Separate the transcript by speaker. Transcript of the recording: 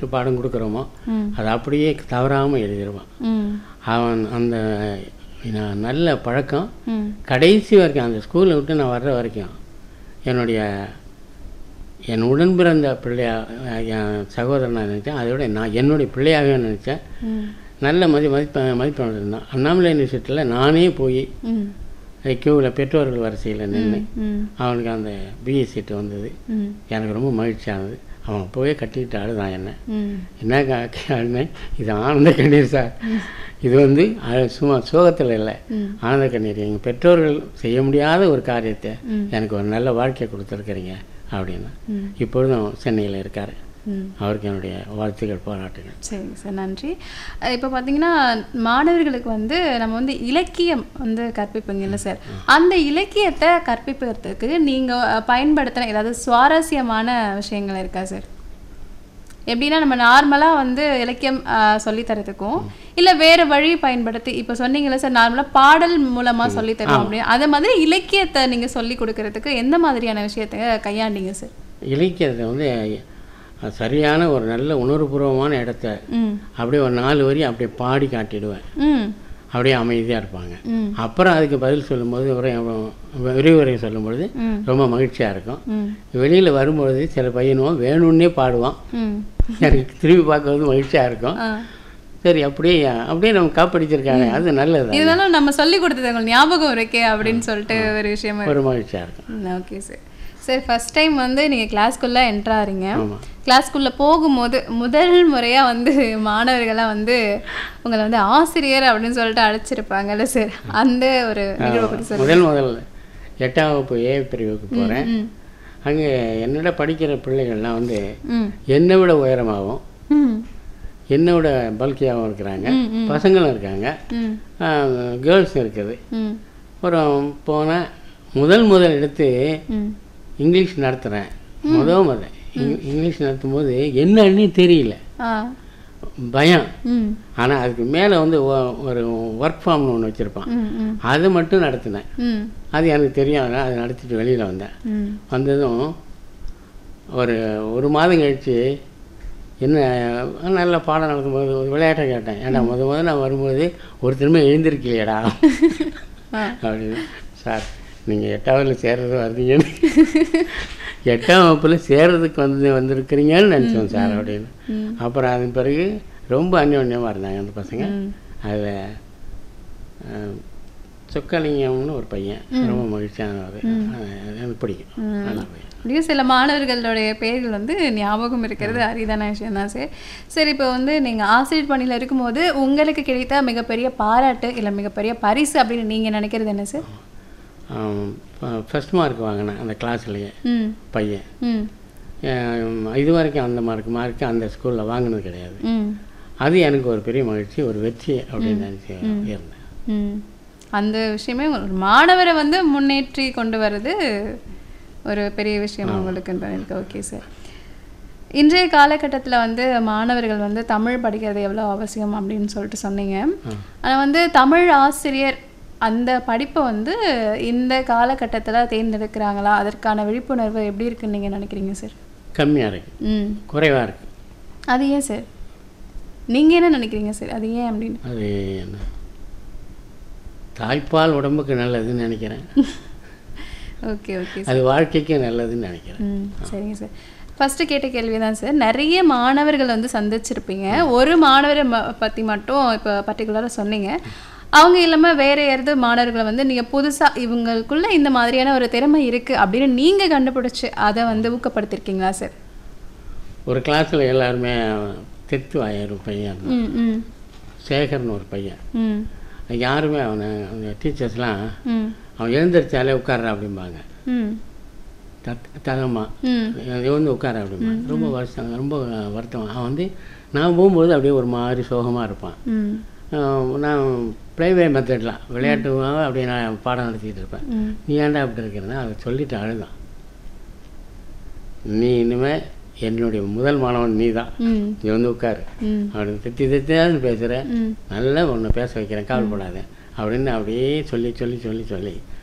Speaker 1: வீட்டு பாடம் கொடுக்குறோமோ
Speaker 2: ம்
Speaker 1: அது அப்படியே தவறாமல் எழுதிடுவான்
Speaker 2: ம்
Speaker 1: அவன் அந்த நான் நல்ல பழக்கம்
Speaker 2: ம்
Speaker 1: கடைசி வரைக்கும் அந்த ஸ்கூலை விட்டு நான் வர்ற வரைக்கும் என்னுடைய என் உடன் பிறந்த பிள்ளையா என் சகோதரனாக நினச்சேன் அதை விட நான் என்னுடைய பிள்ளையாகவே நினச்சேன்
Speaker 2: ம்
Speaker 1: நல்ல மதி மதிப்ப மதிப்பெண் இருந்தான் அண்ணாமலை யூனிவர்சிட்டியில் நானே போய்
Speaker 2: ம்
Speaker 1: க்யூவில் பெற்றோர்கள் வரிசையில் நின்று
Speaker 2: ம்
Speaker 1: அவனுக்கு அந்த பிஏ சீட்டு வந்தது
Speaker 2: ம்
Speaker 1: எனக்கு ரொம்ப மகிழ்ச்சியானது அவன் போய் கட்டிக்கிட்டு அழுதான் என்ன
Speaker 2: ம்
Speaker 1: என்ன அழுனேன் இது ஆனந்த கண்ணீர் சார் இது வந்து அழ- சும்மா சோகத்தில் இல்லை
Speaker 2: ம்.
Speaker 1: ஆனந்த கண்ணீர் எங்கள் பெற்றோர்கள் செய்ய முடியாத ஒரு காரியத்தை
Speaker 2: ம்.
Speaker 1: எனக்கு ஒரு நல்ல வாழ்க்கையை கொடுத்துருக்குறீங்க அப்படின்னு
Speaker 2: ம்.
Speaker 1: இப்பொழுதும் சென்னையில் இருக்கார்
Speaker 2: ம்
Speaker 1: அவருக்கு என்னுடைய வாழ்த்துக்கள் பாராட்டுகள்
Speaker 2: சரிங்க சார் நன்றி அஹ் இப்போ பார்த்தீங்கன்னா மாணவர்களுக்கு வந்து நம்ம வந்து இலக்கியம் வந்து கற்பிப்பீங்கல்ல சார் அந்த இலக்கியத்தை கற்பிப்பதற்கு நீங்கள் பயன்படுத்தின ஏதாவது சுவாரஸ்யமான விஷயங்கள் இருக்கா சார் எப்படின்னா நம்ம நார்மலாக வந்து இலக்கியம் அஹ், சொல்லித் தரதுக்கும் இல்லை வேறு வழி பயன்படுத்தி இப்போ சொன்னீங்கல்ல சார் நார்மலாக பாடல் மூலமாக சொல்லித் தருவோம் அப்படின்னு அதே மாதிரி இலக்கியத்தை நீங்கள் சொல்லி கொடுக்கறதுக்கு எந்த மாதிரியான விஷயத்தை கையாண்டீங்க சார்
Speaker 1: இலக்கியத்தை வந்து அஹ், சரியான ஒரு நல்ல உணர்வுபூர்வமான இடத்த
Speaker 2: ம்
Speaker 1: அப்படியே ஒரு நாலு வரி அப்படியே பாடி காட்டிடுவேன்
Speaker 2: ம்
Speaker 1: அப்படியே அமைதியாக இருப்பாங்க
Speaker 2: ம்
Speaker 1: அப்புறம் அதுக்கு பதில் சொல்லும்போது ஒரு விரிவுரை சொல்லும்பொழுது
Speaker 2: ம்
Speaker 1: ரொம்ப மகிழ்ச்சியாக இருக்கும்
Speaker 2: ம்
Speaker 1: வெளியில் வரும்பொழுது சில பையனும் வேணும்னே பாடுவான்
Speaker 2: ம்
Speaker 1: எனக்கு திரும்பி பார்க்கறது மகிழ்ச்சியாக இருக்கும்
Speaker 2: ஆ
Speaker 1: சரி அப்படியே அப்படியே நம்ம காப்படிச்சிருக்காங்க அது நல்லது
Speaker 2: இருந்தாலும் நம்ம சொல்லி கொடுத்தது உங்களுக்கு ஞாபகம் இருக்கே அப்படின்னு சொல்லிட்டு ஒரு விஷயமா
Speaker 1: ஒரு மகிழ்ச்சியாக இருக்கும்
Speaker 2: okay sir sir first time வந்து நீங்கள் கிளாஸ்க்குள்ளே என்ட்ரு ஆறீங்க
Speaker 1: ஆமாம்
Speaker 2: கிளாஸ்க்குள்ளே போகும்போது முதல் முறையாக வந்து மாணவர்கள்லாம் வந்து உங்களை வந்து ஆசிரியர் அப்படின்னு சொல்லிட்டு அழைச்சிருப்பாங்கல்ல சார் அந்த ஒரு நிகழ்வை பற்றி சொல்லுங்க
Speaker 1: முதல் முதல் எட்டாம் வகுப்பு ஏ பிரிவுக்கு போகிறேன்
Speaker 2: ம்
Speaker 1: அங்கே என்னோட படிக்கிற பிள்ளைகள்லாம் வந்து
Speaker 2: ம்
Speaker 1: என்னை விட உயரமாகவும்
Speaker 2: ம்
Speaker 1: என்னை விட பல்கியாகவும் இருக்கிறாங்க
Speaker 2: ம், ம்.
Speaker 1: பசங்களும் இருக்காங்க
Speaker 2: ம்
Speaker 1: கேர்ள்ஸும் இருக்குது
Speaker 2: ம்
Speaker 1: அப்புறம் போனேன் முதல் முதல் எடுத்து
Speaker 2: ம்
Speaker 1: இங்கிலீஷ் நடத்துகிறேன் முதல் முதல் இங்- இங்கிலீஷ் நடத்தும் போது என்னன்னு தெரியல
Speaker 2: ஆ
Speaker 1: பயம்
Speaker 2: ம்
Speaker 1: ஆனால் அதுக்கு மேலே வந்து ஒ- ஒரு ஒர்க் ஃபார்ம்னு ஒன்று வச்சுருப்பான்
Speaker 2: ம் ம்
Speaker 1: அது மட்டும் நடத்தினேன்
Speaker 2: ம்
Speaker 1: அது எனக்கு தெரியும் அதனால் அதை நடத்திட்டு வெளியில் வந்தேன்
Speaker 2: ம்
Speaker 1: வந்ததும் ஒரு ஒரு மாதம் கழித்து என்ன நல்ல பாடம் நடக்கும்போது ஒரு விளையாட்டை கேட்டேன் ஏன்டா முத முத நான் வரும்போது ஒரு திரும்ப எழுந்திருக்கலையடா
Speaker 2: ஆ
Speaker 1: அப்படின்னு சார் நீங்கள் எட்டாவதுல சேர்றது வர்றீங்கன்னு எட்டாம் வகுப்பில் சேர்றதுக்கு வந்து வந்திருக்கிறீங்கன்னு நினச்சோம் சார் அப்படின்னு
Speaker 2: ம்
Speaker 1: அப்புறம் அதன் பிறகு ரொம்ப அந்யோன்யமாக இருந்தாங்க அந்த பசங்க
Speaker 2: ம்
Speaker 1: அதில் சொக்கலிங்கம்னு ஒரு பையன் ரொம்ப மகிழ்ச்சியானவர் அது எனக்கு பிடிக்கும் நல்ல பையன்
Speaker 2: அப்படியும் சில மாணவர்களுடைய பெயர்கள் வந்து ஞாபகம் இருக்கிறது அரிதான விஷயம் தான் சார் சரி இப்போ வந்து நீங்கள் ஆசிரியர் பணியில் இருக்கும்போது உங்களுக்கு கிடைத்த மிகப்பெரிய பாராட்டு இல்லை மிகப்பெரிய பரிசு அப்படின்னு நீங்கள் நினைக்கிறது என்ன சார்
Speaker 1: ஃபஸ்ட் மார்க் வாங்கினேன் அந்த கிளாஸ்லேயே
Speaker 2: ம்
Speaker 1: பையன்
Speaker 2: ம்
Speaker 1: அஹ் இது வரைக்கும் அந்த மார்க் மார்க்கு அந்த ஸ்கூலில் வாங்கினது கிடையாது
Speaker 2: ம்
Speaker 1: அது எனக்கு ஒரு பெரிய மகிழ்ச்சி ஒரு வெற்றி அப்படின்னு நினச்சி இருந்தேன்
Speaker 2: ம் அந்த விஷயமே ஒரு மாணவரை வந்து முன்னேற்றி கொண்டு வர்றது ஒரு பெரிய விஷயம் உங்களுக்குன்றது எனக்கு ஓகே சார் இன்றைய காலகட்டத்தில் வந்து மாணவர்கள் வந்து தமிழ் படிக்கிறது எவ்வளோ அவசியம் அப்படின்னு சொல்லிட்டு சொன்னீங்க ஆனால் வந்து தமிழ் ஆசிரியர் அந்த படிப்பை வந்து இந்த காலகட்டத்தில் தேர்ந்தெடுக்கிறாங்களா அதற்கான விழிப்புணர்வு எப்படி இருக்குன்னு நீங்கள் நினைக்கிறீங்க சார்
Speaker 1: கம்மியாக இருக்குது
Speaker 2: ம்
Speaker 1: குறைவாக இருக்குது
Speaker 2: அது ஏன் சார் நீங்கள் என்ன நினைக்கிறீங்க சார் அது ஏன் அப்படின்னு
Speaker 1: அது என்ன தாய்ப்பால் உடம்புக்கு நல்லதுன்னு நினைக்கிறேன்
Speaker 2: ஓகே ஓகே
Speaker 1: அது வாழ்க்கைக்கு நல்லதுன்னு நினைக்கிறேன்
Speaker 2: ம் சரிங்க சார் ஃபஸ்ட்டு கேட்ட கேள்வி தான் சார் நிறைய மாணவர்கள் வந்து சந்திச்சிருப்பீங்க ஒரு மாணவரை ம பற்றி மட்டும் இப்போ பர்டிகுலராக சொன்னீங்க அவங்க இல்லாமல் வேறு யாராவது மாணவர்களை வந்து நீங்கள் புதுசாக இவங்களுக்குள்ள இந்த மாதிரியான ஒரு திறமை இருக்குது அப்படின்னு நீங்கள் கண்டுபிடிச்சி அதை வந்து ஊக்கப்படுத்திருக்கீங்களா சார்
Speaker 1: ஒரு கிளாஸில் எல்லாருமே தெத்து வாயர் ஒரு பையன் இருந்தான்.
Speaker 2: ம் ம்
Speaker 1: சேகர்னு ஒரு பையன்
Speaker 2: ம்
Speaker 1: யாருமே அவனை அந்த டீச்சர்ஸ்லாம்
Speaker 2: ம்
Speaker 1: அவன் எழுந்திரிச்சாலே உட்கார்ற அப்படிம்பாங்க
Speaker 2: ம்
Speaker 1: தத் தகமா
Speaker 2: ம்
Speaker 1: வந்து உட்கார அப்படிம்பாங்க ரொம்ப வருஷம் ரொம்ப வருத்தம் அவன் வந்து நான் போகும்போது அப்படியே ஒரு மாதிரி சோகமாக இருப்பான்
Speaker 2: ம்
Speaker 1: அஹ் நான் ப்ளைவே மெத்தட்லாம் விளையாட்டுவாக அப்படியே நான் பாடம் நடத்திட்டு இருப்பேன்
Speaker 2: ம்
Speaker 1: நீ ஏன்டா அப்படி இருக்கிறேன்னா அதை சொல்லிட்டு அழுதான் நீ இனிமேல் என்னுடைய முதல் மாணவன் நீ தான்
Speaker 2: ம்
Speaker 1: நீ வந்து உட்காரு
Speaker 2: ம்
Speaker 1: அப்படின்னு திட்டி திட்டாது பேசுகிற
Speaker 2: ம்
Speaker 1: நல்லா உன்னை பேச வைக்கிறேன் கவலைப்படாத அப்படின்னு அப்படியே சொல்லி சொல்லி சொல்லி சொல்லி